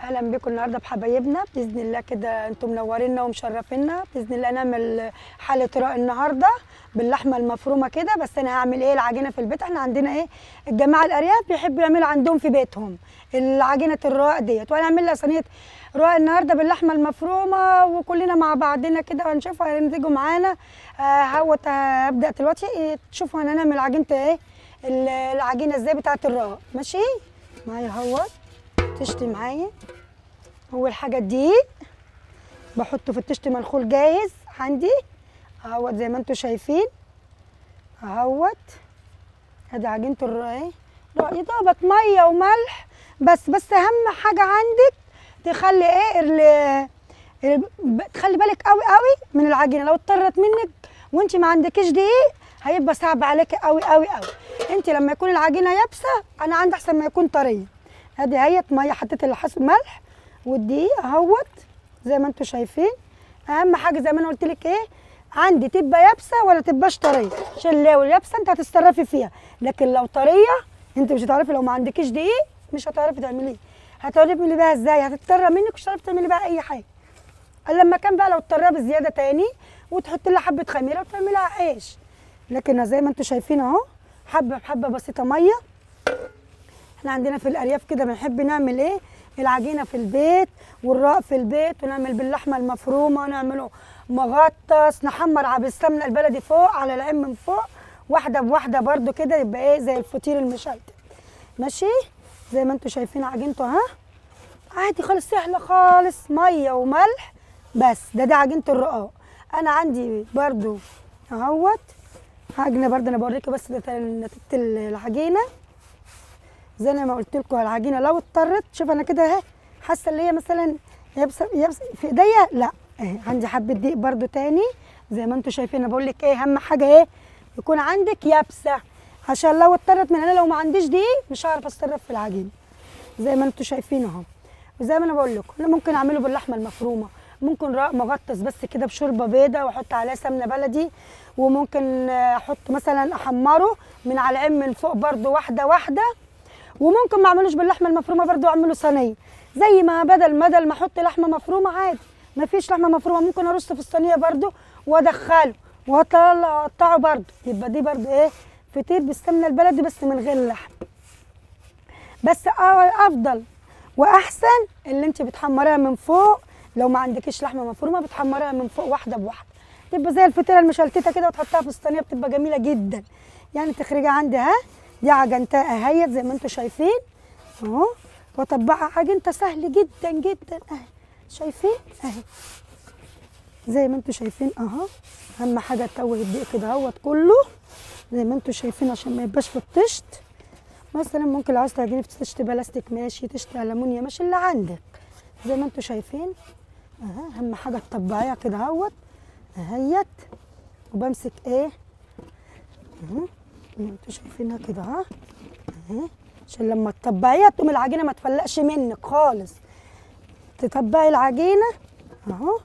اهلا بكم النهارده بحبايبنا باذن الله كده انتم منورينا ومشرفينا باذن الله نعمل حاله رق النهارده باللحمه المفرومه كده بس انا هعمل ايه العجينه في البيت احنا عندنا ايه الجماعه الارياف بيحبوا يعملوا عندهم في بيتهم العجينه الرق ديت وانا هعمل لها صينيه رق النهارده باللحمه المفرومه وكلنا مع بعضنا كده وهنشوفوا هتيجوا معانا آه، هوت هبدا دلوقتي إيه، تشوفوا انا هنعمل عجينه ايه ال- العجينه ازاي بتاعه الرق ماشي معايا اهوت تشتي معايا اول حاجه الدقيق بحطه في التشت منخول جاهز عندي اهوت زي ما انتم شايفين اهوت ادي عجينه الرق اهي لا يا دوبك ميه وملح بس بس اهم حاجه عندك تخلي ايه ال ال- ب- تخلي بالك قوي قوي من العجينه لو اتطرت منك وانت ما عندكيش دقيق هيبقى صعب عليكي قوي قوي قوي انت لما يكون العجينه يابسه انا عندي احسن ما يكون طريه ادي هيت ميه حطيت الحس ملح والدقيق اهوت زي ما انتم شايفين اهم حاجه زي ما انا قلت لك ايه عندي تبقى يابسه ولا تبقاش طريه عشان لو يابسه انت هتتصرفي فيها لكن لو طريه انت مش هتعرفي لو ما عندكيش دقيق مش هتعرفي تعمليه هتعرفي تعملي بيها ازاي هتضطر منك مش هتعرفي تعملي بيها اي حاجه الا لما كان بقى لو اضطرها بزياده تاني وتحط لها حبه خميره وتعملي لها عيش لكن زي ما انتم شايفين اهو حبه بحبه بسيطه ميه احنا عندنا في الارياف كده بنحب نعمل ايه العجينه في البيت والرق في البيت ونعمل باللحمه المفرومه ونعمله مغطس نحمر على بالسمنه البلدي فوق على العين من فوق واحده بواحده برده كده يبقى ايه زي الفطير المشلتت ماشي زي ما انتم شايفين عجينته ها عادي خالص سهله خالص ميه وملح بس ده ده عجينه الرقاق انا عندي برده اهوت عجينه برده انا بوريكي بس ده نتيجه العجينه زي ما قلت لكم العجينه لو اضطرت شوف انا كده اهي حاسه اللي هي مثلا يابسه يابسه في ايديا لا اهي عندي حبه دقيق برده تاني زي ما انتم شايفين انا بقول لك ايه اهم حاجه ايه يكون عندك يابسه عشان لو اضطرت من انا لو ما عنديش دقيق مش هعرف اتصرف في العجينه زي ما انتم شايفين اهو وزي ما انا بقول لكم انا ممكن اعمله باللحمه المفرومه ممكن رق مغطس بس كده بشوربه بيضه واحط عليها سمنه بلدي وممكن آه، احط مثلا احمره من على العين من فوق برده واحده واحده وممكن ما اعملوش باللحمه المفرومه برده اعمله صينيه زي ما بدل بدل ما احط لحمه مفرومه عادي ما فيش لحمه مفرومه ممكن ارص في الصينيه برده وادخله واطلع اقطعه برده يبقى دي برده ايه فطير بالسمنه البلدي بس من غير لحم بس أ- افضل واحسن اللي انت بتحمريها من فوق لو ما عندكيش لحمه مفرومه بتحمريها من فوق واحده بواحده تبقى زي الفطيره المشلتته كده وتحطها في الصينيه بتبقى جميله جدا يعني تخرجها عندي ها دي عجنتها اهيت زي ما انتم شايفين اهو واطبقها عجنتها سهل جدا جدا اهي شايفين اهي زي ما انتم شايفين اهو اهم حاجه تتوه الدقيق كده اهوت كله زي ما انتم شايفين عشان ما يبقاش في الطشت مثلا ممكن لو عايز تعجني في تشت بلاستيك ماشي تشت المونيا ماشي اللي عندك زي ما انتم شايفين اها اهم حاجه تطبعيها كده اهوت اهيت وبمسك ايه اهو زي ما انتم شايفينها كده ها اهي عشان لما تطبعيها تقوم العجينه ما تفلقش منك خالص تطبعي العجينه اهو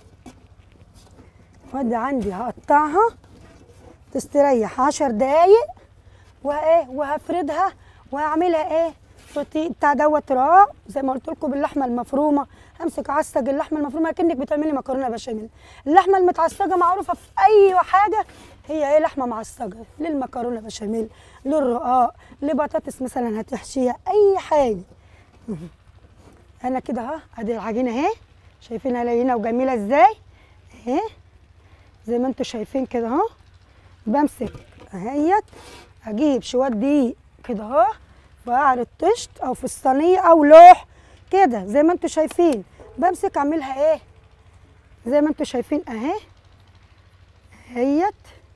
وادي عندي هقطعها تستريح عشر دقايق وايه وهفردها وهعملها ايه فطي بتاع دوت رقاق زي ما قلت لكم باللحمه المفرومه همسك اعصج اللحمه المفرومه كانك بتعملي مكرونه بشاميل اللحمه المتعصجه معروفه في اي حاجه هي ايه لحمه معصجه للمكرونه بشاميل للرقاق لبطاطس مثلا هتحشيها اي حاجه انا كده اهو ادي العجينه اهي شايفينها لينه وجميله ازاي اهي زي ما انتم شايفين كده اهو بمسك اهيت اجيب شويه دقيق كده اهو في قعر الطشت او في الصينيه او لوح كده زي ما انتم شايفين بمسك اعملها ايه زي ما انتم شايفين اهي اهيت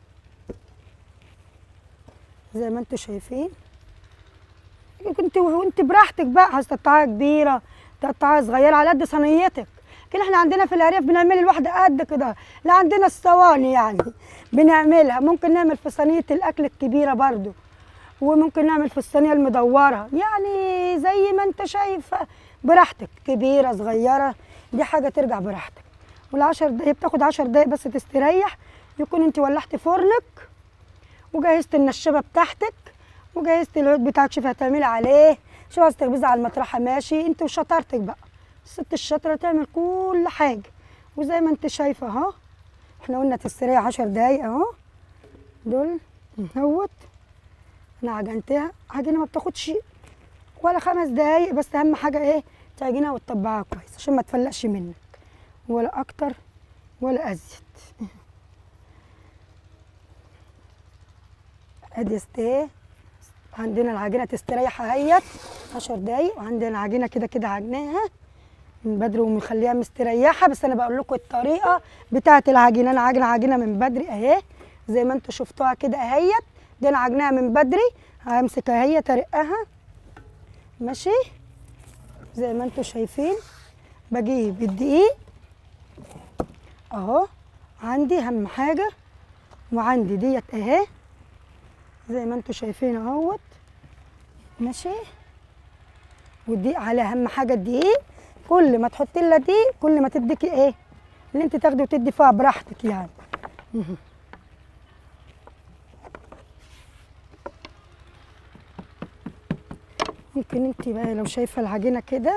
زي ما انتم شايفين كنت وانت براحتك بقى عايز تقطعها كبيره تقطعها صغيره على قد صينيتك لكن احنا عندنا في الارياف بنعمل الواحده قد كده لا عندنا الصواني يعني بنعملها ممكن نعمل في صينيه الاكل الكبيره برضو وممكن نعمل في الصينيه المدوره يعني زي ما انت شايف براحتك كبيره صغيره دي حاجه ترجع براحتك والعشر دقايق بتاخد عشر دقايق بس تستريح يكون انت ولعتي فرنك وجهزت النشابه بتاعتك وجهزت العود بتاعك شوفي هتعملي عليه شوفي عايزه تخبزي على المطرحه ماشي انت وشطارتك بقى الست الشاطره تعمل كل حاجه وزي ما انت شايفه اهو احنا قلنا تستريح عشر دقايق اهو دول اهوت انا عجنتها عجينه ما بتاخدش ولا خمس دقايق بس اهم حاجه ايه تعجنها وتطبعها كويس عشان ما تفلقش منك ولا اكتر ولا ازيد ادي استيه عندنا العجينه تستريح اهيت عشر دقايق وعندنا العجينه كده كده عجناها من بدري ومخليها مستريحه بس انا بقول لكم الطريقه بتاعه العجينه انا عاجنه عجينه من بدري اهي زي ما انتم شفتوها كده اهيت دي انا عجناها من بدري همسك اهي ارقها ماشي زي ما انتم شايفين بجيب الدقيق اهو عندي اهم حاجه وعندي ديت اهي زي ما انتم شايفين اهوت ماشي والدقيق على اهم حاجه الدقيق كل ما تحطي لها دقيق كل ما تديكي ايه اللي انت تاخدي وتدي فيها براحتك يعني مهم. ممكن انت بقى لو شايفه العجينه كده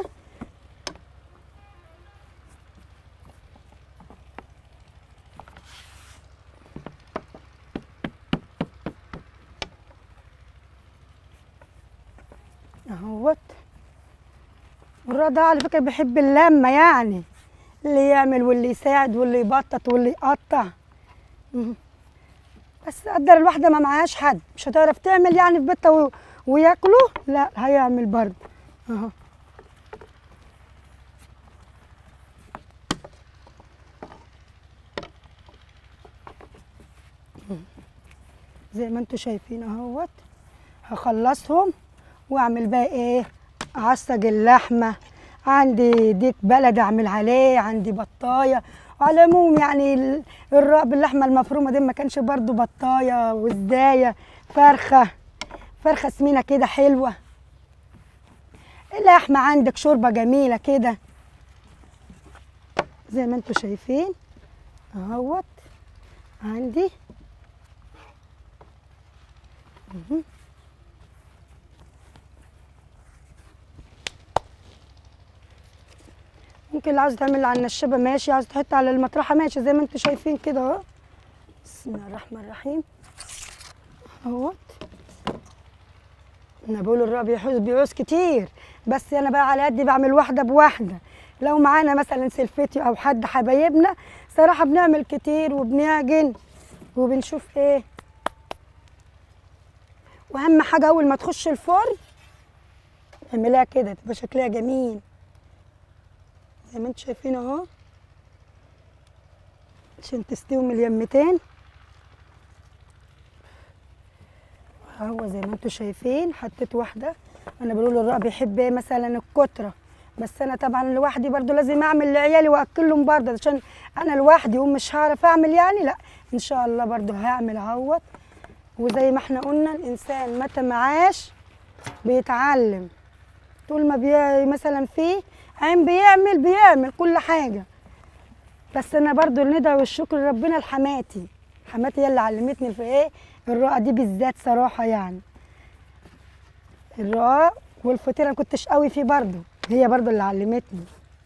اهوت والرق ده على فكره بيحب اللمه يعني اللي يعمل واللي يساعد واللي يبطط واللي يقطع مهم. بس قدر الواحده ما معهاش حد مش هتعرف تعمل يعني في بيتها و... وياكلوا لا هيعمل برضه اهو زي ما انتوا شايفين اهوت هخلصهم واعمل بقى ايه اعصج اللحمه عندي ديك بلد اعمل عليه عندي بطايه وعلى العموم يعني ال- الرق باللحمه المفرومه دي ما كانش برضو بطايه وزدايه فرخه فرخه سمينه كده حلوه اللحمه عندك شوربه جميله كده زي ما انتوا شايفين اهوت عندي مهم. ممكن اللي عاوز تعمل على النشابه ماشي عاوز تحط على المطرحه ماشي زي ما انتوا شايفين كده اهو بسم الله الرحمن الرحيم اهوت انا بقول الرق بيحوز بيعوز كتير بس انا بقى على قدي بعمل واحده بواحده لو معانا مثلا سلفتي او حد حبايبنا صراحه بنعمل كتير وبنعجن وبنشوف ايه واهم حاجه اول ما تخش الفرن اعمليها كده تبقى شكلها جميل زي ما انتم شايفين اهو عشان تستوي من اليمتين هو زي ما انتم شايفين حطيت واحده انا بقول الرق بيحب ايه مثلا الكتره بس انا طبعا لوحدي برضو لازم اعمل لعيالي واكلهم برضه عشان انا لوحدي ومش هعرف اعمل يعني لا ان شاء الله برضو هعمل اهوت وزي ما احنا قلنا الانسان متى معاش بيتعلم طول ما بي مثلا فيه عين بيعمل بيعمل كل حاجه بس انا برضو الندى والشكر لربنا لحماتي حماتي هي اللي علمتني في ايه الرقه دي بالذات صراحه يعني الرقاق والفطير انا كنتش قوي فيه برضو هي برضو اللي علمتني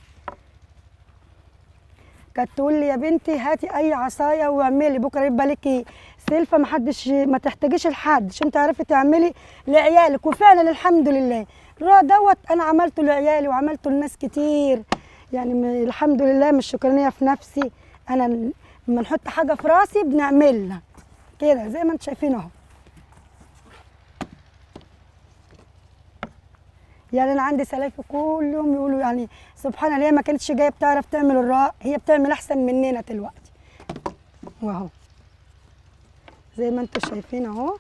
كانت تقول لي يا بنتي هاتي اي عصايه واعملي بكره يبقى ليكي سلفه ما حدش ما تحتاجيش لحد عشان تعرفي تعملي لعيالك وفعلا الحمد لله الرق دوت انا عملته لعيالي وعملته لناس كتير يعني م- الحمد لله مش شكرانيه في نفسي انا ن- لما نحط حاجه في راسي بنعملها كده زي ما انتم شايفين اهو يعني انا عندي سلايفه كلهم يقولوا يعني سبحان الله هي ما كانتش جايه بتعرف تعمل الرق هي بتعمل احسن مننا دلوقتي واهو زي ما انتم شايفين اهو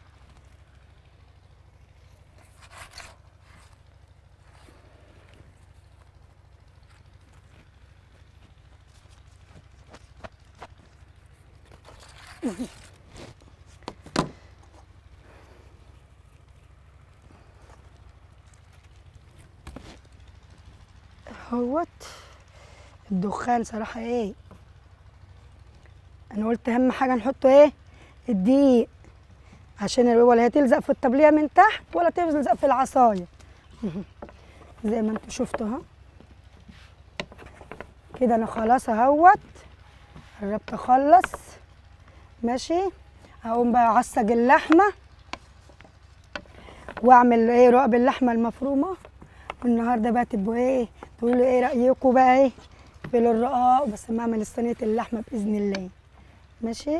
اهوت الدخان صراحه ايه انا قلت اهم حاجه نحطه ايه الدقيق عشان ولا هي تلزق في الطبليه من تحت ولا تلزق في العصايه زي ما انتم شفتوا اهو كده انا خلاص اهوت قربت اخلص ماشي هقوم بقى اعصج اللحمه واعمل ايه رقب اللحمه المفرومه والنهارده بقى تبقوا ايه تقولوا ايه رايكم بقى ايه في الرقاق بس ما اعمل صينيه اللحمه باذن الله ماشي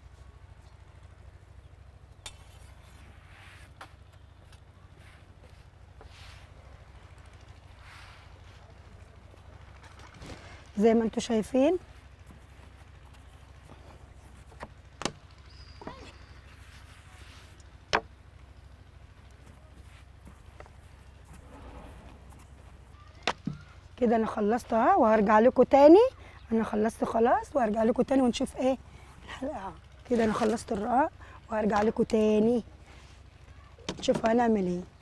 زي ما انتم شايفين كده انا خلصت اهو وهرجع لكم تاني انا خلصت خلاص وهرجع لكم تاني ونشوف ايه الحلقه كده انا خلصت الرقاق وهرجع لكم تاني نشوف هنعمل ايه